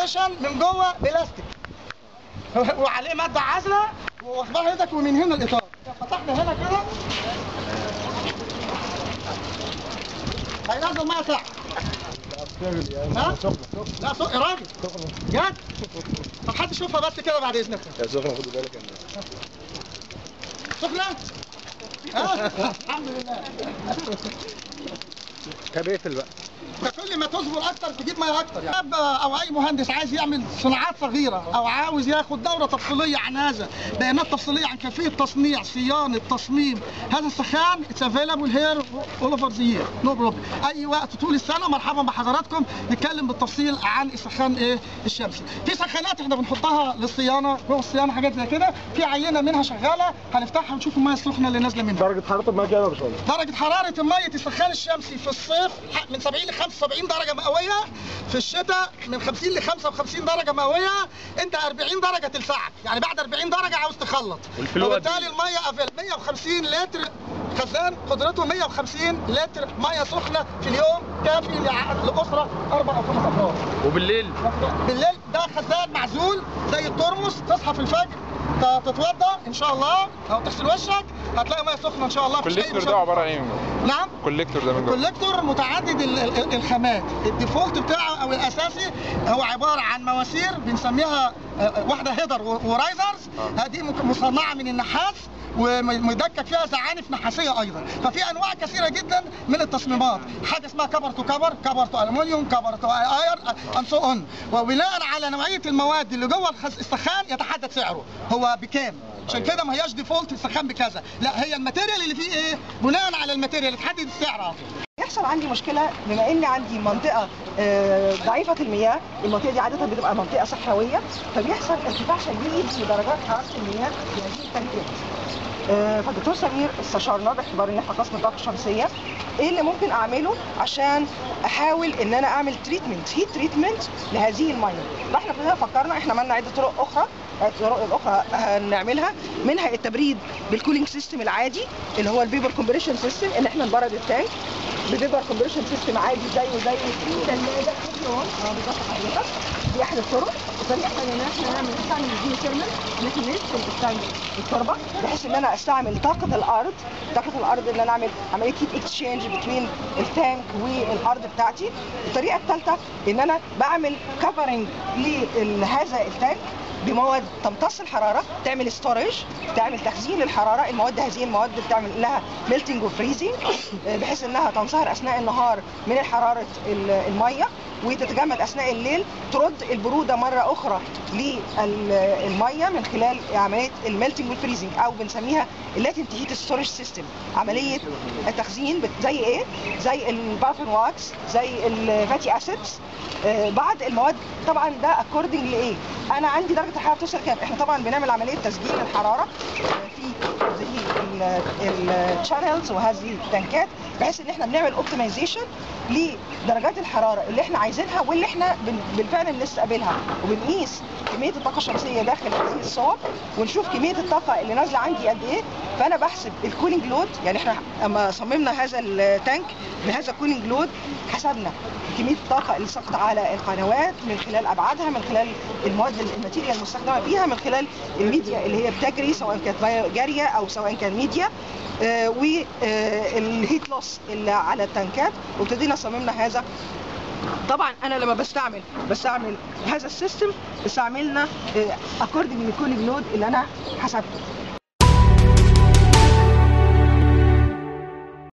انسيوليشن من جوه بلاستيك وعليه ماده عازله واخبار ايدك ومن هنا الاطار فتحنا هنا كده هينزل ميه ساعه ها؟ لا سوق يا راجل جد طب حد يشوفها بس كده بعد اذنك يا سخنة خد بالك انا سخنه ها؟ الحمد لله طب اقفل بقى فكل ما تصبر اكتر تجيب ميه اكتر يعني شاب او اي مهندس عايز يعمل صناعات صغيره او عاوز ياخد دوره تفصيليه عن هذا بيانات تفصيليه عن كيفيه تصنيع صيانه تصميم هذا السخان اتس افيلابل هير اول اوفر ذا يير نو بروبلم اي وقت طول السنه مرحبا بحضراتكم نتكلم بالتفصيل عن السخان ايه الشمسي في سخانات احنا بنحطها للصيانه جوه الصيانه حاجات زي كده في عينه منها شغاله هنفتحها ونشوف الميه السخنه اللي نازله منها درجة حرارة الماء كام يا باشمهندس؟ درجة حرارة المية السخان الشمسي في الصيف من 70 ل 75 درجة مئوية في الشتاء من 50 ل 55 درجة مئوية انت 40 درجة تلسعك يعني بعد 40 درجة عاوز تخلط والفلو قد وبالتالي المية افيل 150 لتر خزان قدرته 150 لتر مية سخنة في اليوم كافي لع- لأسرة أربع أو خمس أفراد وبالليل بالليل ده خزان معزول زي الترمس تصحى في الفجر ت- تتوضى ان شاء الله او تغسل وشك هتلاقي ميه سخنه ان شاء الله مفيش أي كوليكتور ده مشاكل. عباره عن ايه من جوه؟ نعم كوليكتور ده من جوه الكوليكتور متعدد ال- ال- الخامات الديفولت بتاعه او الاساسي هو عباره عن مواسير بنسميها آه، واحده هيدر و- ورايزرز هذه مك- مصنعه من النحاس ومدكك فيها زعانف نحاسيه ايضا ففي انواع كثيره جدا من التصميمات حاجه اسمها كبر تو كبر كبر تو الومنيوم كبر تو اير ان سو اون وبناء على نوعيه المواد اللي جوه الخز- السخان يتحدد سعره هو بكام عشان كده ما هياش ديفولت السخان بكذا لا هي الماتيريال اللي فيه ايه بناء على الماتيريال تحدد السعر على طول يحصل عندي مشكله بما ان عندي منطقه آه، ضعيفه المياه المنطقه دي عاده بتبقى منطقه صحراويه فبيحصل ارتفاع شديد في درجات حراره المياه في هذه التنكات آه، فالدكتور سمير استشارنا باعتبار ان احنا قسم الطاقه الشمسيه ايه اللي ممكن اعمله عشان احاول ان انا اعمل تريتمنت هيت تريتمنت لهذه الميه فاحنا ابتدينا فكرنا احنا عملنا عده طرق اخرى الطرق الاخرى هنعملها منها التبريد بالكولينج سيستم العادي اللي هو البيبر كومبريشن سيستم ان احنا نبرد التانك ببيبر كومبريشن سيستم عادي زيه زي الثلاجه اه بالظبط حضرتك دي احد الطرق الطريقه الثانيه ان احنا نعمل نستعمل الجيو ثيرمال ان احنا ندخل التانك التربه بحيث ان انا استعمل طاقه الارض طاقه الارض ان انا اعمل عمليه هيت اكسشينج بين التانك والارض بتاعتي الطريقه الثالثه ان انا بعمل كفرنج لهذا التانك بمواد تمتص الحراره تعمل ستورج تعمل تخزين للحراره المواد هذه المواد بتعمل لها ميلتنج وفريزنج بحيث انها تنصهر اثناء النهار من حراره ال- الميه وتتجمد اثناء الليل ترد البروده مره اخرى للميه من خلال عمليه الميلتنج والفريزنج او بنسميها اللاتنت هيت ستورج سيستم عمليه التخزين بت- زي ايه؟ زي البافن واكس زي الفاتي اسيدز آه، بعض المواد طبعا ده اكوردنج لايه؟ انا عندي درجه الحراره بتوصل كام؟ احنا طبعا بنعمل عمليه تسجيل الحراره آه، في هذه الشانلز وهذه التنكات بحيث ان احنا بنعمل اوبتمايزيشن لدرجات الحراره اللي احنا عايزينها واللي احنا بن- بالفعل بنستقبلها وبنقيس كميه الطاقه الشمسيه داخل هذه الصور ونشوف كميه الطاقه اللي نازله عندي قد ايه فانا بحسب الكولينج لود يعني احنا اما صممنا هذا التانك بهذا الكولينج لود حسبنا كميه الطاقه اللي ساقطه على القنوات من خلال ابعادها من خلال المواد الماتيريال المستخدمه فيها من خلال الميديا اللي هي بتجري سواء كانت جاريه او سواء كان ميديا والهيت لوس اللي على التنكات وابتدينا صممنا هذا طبعا انا لما بستعمل بستعمل هذا السيستم استعملنا اكوردنج لكل اللود اللي انا حسبته